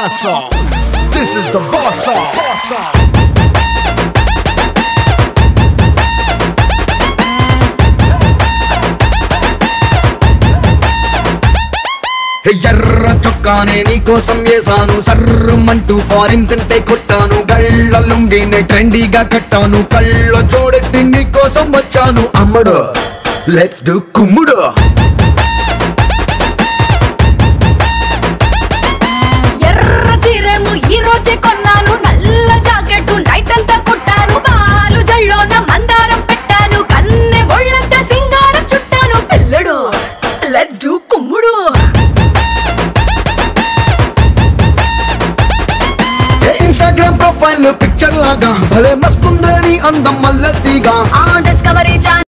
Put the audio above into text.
boss song. This is the boss song. Boss song. హే ఎర్ర చొక్కానే నీకోసం వేసాను సర్రమంటూ ఫారిన్ సెంటే కొట్టాను కళ్ళ లుంగినే ట్రెండీగా కట్టాను కళ్ళ జోడెత్తి నీకోసం వచ్చాను అమ్మడు లెట్స్ డు కుమ్ముడు ఎర్ర చీరేమో ఈ రోజే కొన్నాను నల్ల జాకెట్ నైట్ అంతా కుట్టాను పాలు జల్లోన మందారం పెట్టాను కన్నె ఒళ్ళంతా సింగారం చుట్టాను పిల్లడు లెట్స్ డూ కుమ్ముడు ఇన్స్టాగ్రామ్ ప్రొఫైల్ పిక్చర్ లాగా భలే మస్తుందని అందం మల్లెత్తిగా